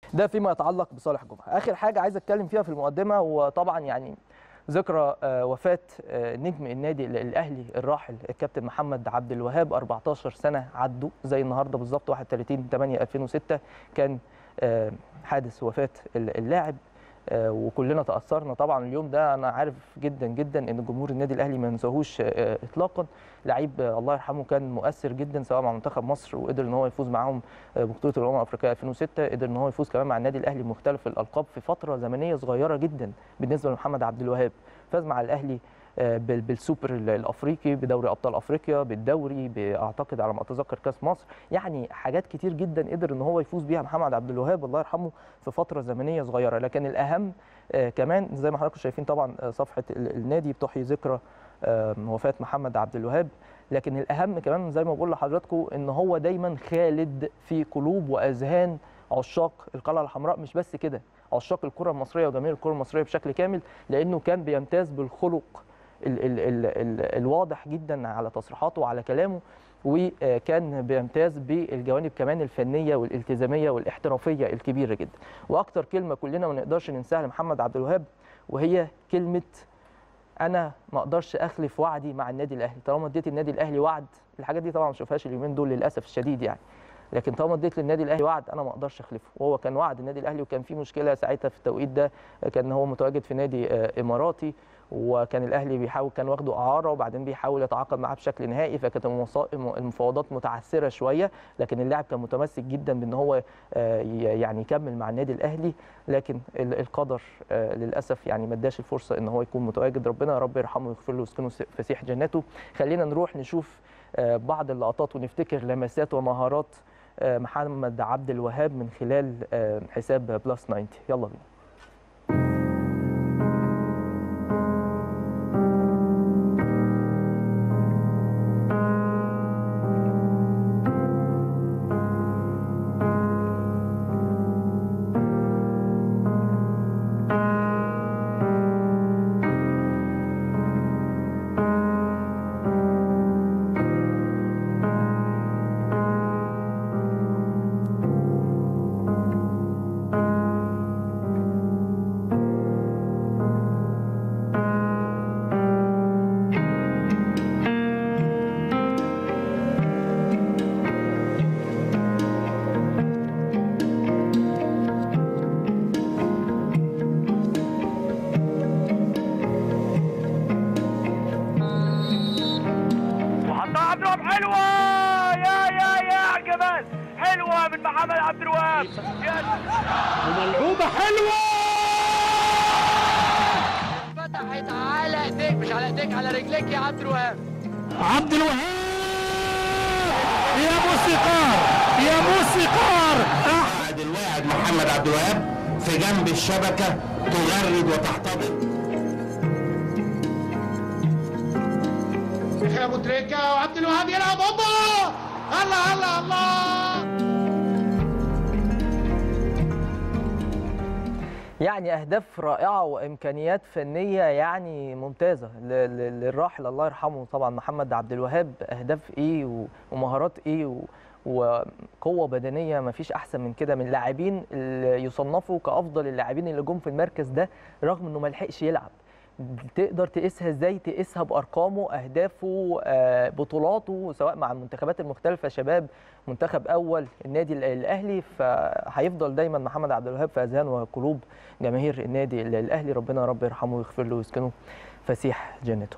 ده فيما يتعلق بصالح جمعه اخر حاجه عايز اتكلم فيها في المقدمه وطبعا يعني ذكرى آه، وفاه آه، نجم النادي ال- الاهلي الراحل الكابتن محمد عبد الوهاب 14 سنه عدوا زي النهارده بالظبط 31 8 2006 كان آه، حادث وفاه ال- اللاعب آه، وكلنا تاثرنا طبعا اليوم ده انا عارف جدا جدا ان جمهور النادي الاهلي ما ينساهوش آه، اطلاقا لعيب آه، الله يرحمه كان مؤثر جدا سواء مع منتخب مصر وقدر ان هو يفوز معاهم آه، ببطوله الامم الافريقيه 2006 قدر ان هو يفوز كمان مع النادي الاهلي بمختلف الالقاب في فتره زمنيه صغيره جدا بالنسبه لمحمد عبد الوهاب فاز مع الاهلي آه، بال- بالسوبر ال- الافريقي بدوري ابطال افريقيا بالدوري اعتقد على ما اتذكر كاس مصر يعني حاجات كتير جدا قدر ان هو يفوز بيها محمد عبد الوهاب الله يرحمه في فتره زمنيه صغيره لكن الاهم آه، كمان زي ما حضراتكم شايفين طبعا آه، صفحه ال- النادي بتحيي ذكرى آه، وفاه محمد عبد الوهاب لكن الاهم كمان زي ما بقول لحضراتكم ان هو دايما خالد في قلوب واذهان عشاق القلعه الحمراء مش بس كده عشاق الكره المصريه وجماهير الكره المصريه بشكل كامل لانه كان بيمتاز بالخلق ال ال ال ال الواضح جدا على تصريحاته وعلى كلامه وكان بيمتاز بالجوانب كمان الفنيه والالتزاميه والاحترافيه الكبيره جدا واكتر كلمه كلنا ما نقدرش ننساها لمحمد عبد الوهاب وهي كلمه انا ما اقدرش اخلف وعدي مع النادي الاهلي طالما اديت النادي الاهلي وعد الحاجات دي طبعا ما بشوفهاش اليومين دول للاسف الشديد يعني لكن طالما اديت للنادي الاهلي وعد انا ما اقدرش اخلفه وهو كان وعد النادي الاهلي وكان في مشكله ساعتها في التوقيت ده كان هو متواجد في نادي آه، اماراتي وكان الاهلي بيحاول كان واخده اعاره وبعدين بيحاول يتعاقد معاه بشكل نهائي فكانت المصا- المفاوضات متعثره شويه لكن اللاعب كان متمسك جدا بان هو آه، ي- يعني يكمل مع النادي الاهلي لكن ال- القدر آه، للاسف يعني ما اداش الفرصه ان هو يكون متواجد ربنا يا رب يرحمه ويغفر له ويسكنه س- فسيح جناته خلينا نروح نشوف آه، بعض اللقطات ونفتكر لمسات ومهارات آه، محمد عبد الوهاب من خلال آه، حساب بلس 90 يلا بينا وحطها عبد الوهاب حلوه يا يا يا على الجمال حلوه من محمد عبد الوهاب يا وملعوبه حلوه فتحت على ايديك مش على ايديك على رجليك يا عبد الوهاب عبد الوهاب يا موسيقار يا موسيقار احد الواعد محمد عبد الوهاب في جنب الشبكه تغرد وتحتضن دخل ابو تريكه وعبد الوهاب يلعب اوبا الله الله الله يعني اهداف رائعه وامكانيات فنيه يعني ممتازه ل- ل- للراحل الله يرحمه طبعا محمد عبد الوهاب اهداف ايه و- ومهارات ايه و- وقوه بدنيه ما فيش احسن من كده من اللاعبين اللي يصنفوا كافضل اللاعبين اللي جم في المركز ده رغم انه ما لحقش يلعب تقدر تقيسها ازاي تقيسها بارقامه اهدافه آه، بطولاته سواء مع المنتخبات المختلفه شباب منتخب اول النادي ال- الاهلي فهيفضل دايما محمد عبد الوهاب في اذهان وقلوب جماهير النادي ال- الاهلي ربنا يا رب يرحمه ويغفر له ويسكنه فسيح جنته